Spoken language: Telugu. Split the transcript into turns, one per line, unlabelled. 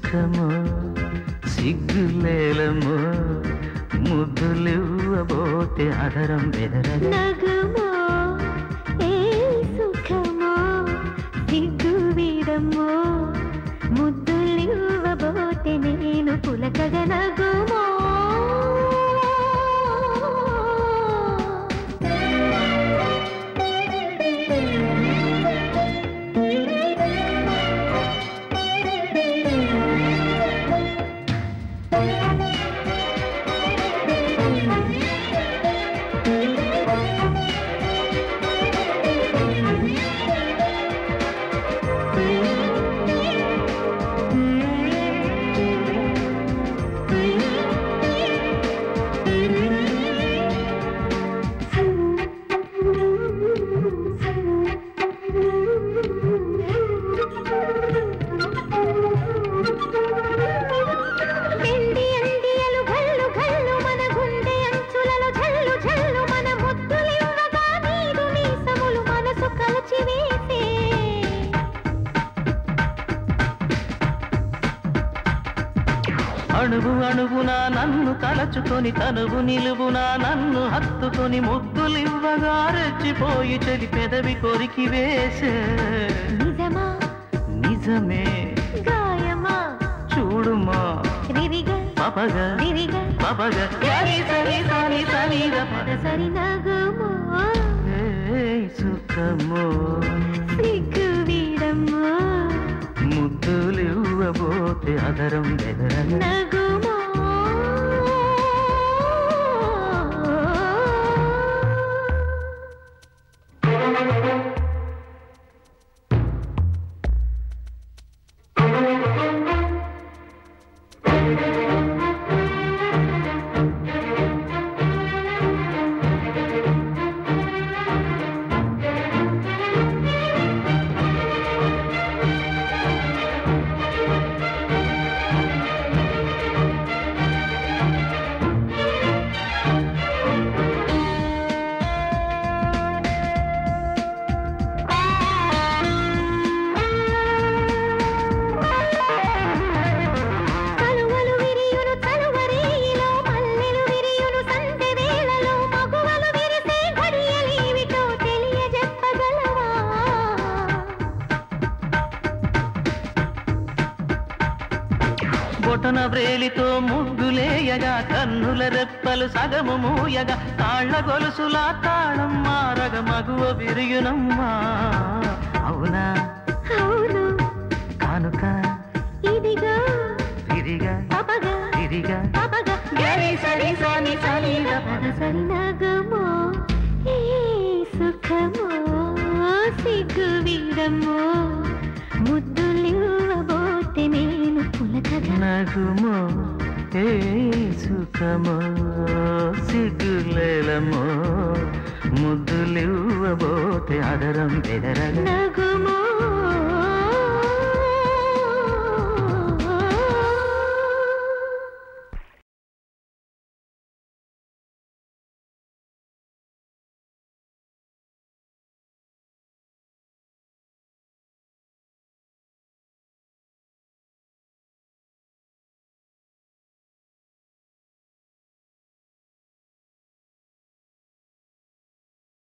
సుఖము సిగ్గులేలము ముద్దులివ్వబోతే అదరం బెదరగా
నగుమో ఏ సుఖమో సిగ్గు వీడమ్మో ముద్దులివ్వబోతే నేను పులకగ నగుమో ఎండి అండియలు గల్లు గల్లు మన గుండె అంచులలో జల్లు జల్లు మన ముద్దులివ్వగా నీరు మీసములు మనసు కలచి వేసే
అణువు అణువున నన్ను తలచుకొని తనువు నిలువున నన్ను హత్తుకొని ముద్దులివ్వగా రెచ్చిపోయి చెలి పెదవి కొరికి వేసే
నిజమా
నిజమే
గాయమా
చూడుమా
రిరిగ
పపగ
రిరిగ
పపగ గరి సరి సని సని ద
పద సరి నగుమో
ఏయ్ సుఖము
సిగ్గు వీడమ్మో
ముద్దులివ్వబోతే అదరం బెదరగా
నగుమో కలువలు విరియును తలువరేయిలో మల్లెలు విరియును సంధ్య వేళలో మగువలు విరిసే ఘడియలేమిటో తెలియజెప్పగలవా
బొటన వ్రేలితో ముగ్గులేయగా కన్నుల రెప్పలు సగము మూయగా తాళ్ల గొలుసులా తాళం మారగ మగువ విరియునమ్మా అవునా
అవును
కానుక
ఇదిగో
తిరిగా
పపగా
తిరిగా
పపగా
గరి సరి సని సని ద
పద సరి నగమో ఏ సుఖమో సిగ్గు వీడమ్మో ముద్దులివ్వబోతే నేను పులకగా
నగుమో ఏ సుఖమో సిగ్గులేలమో ముద్దులివ్వబోతే అదరం బెదరగా
నగుమో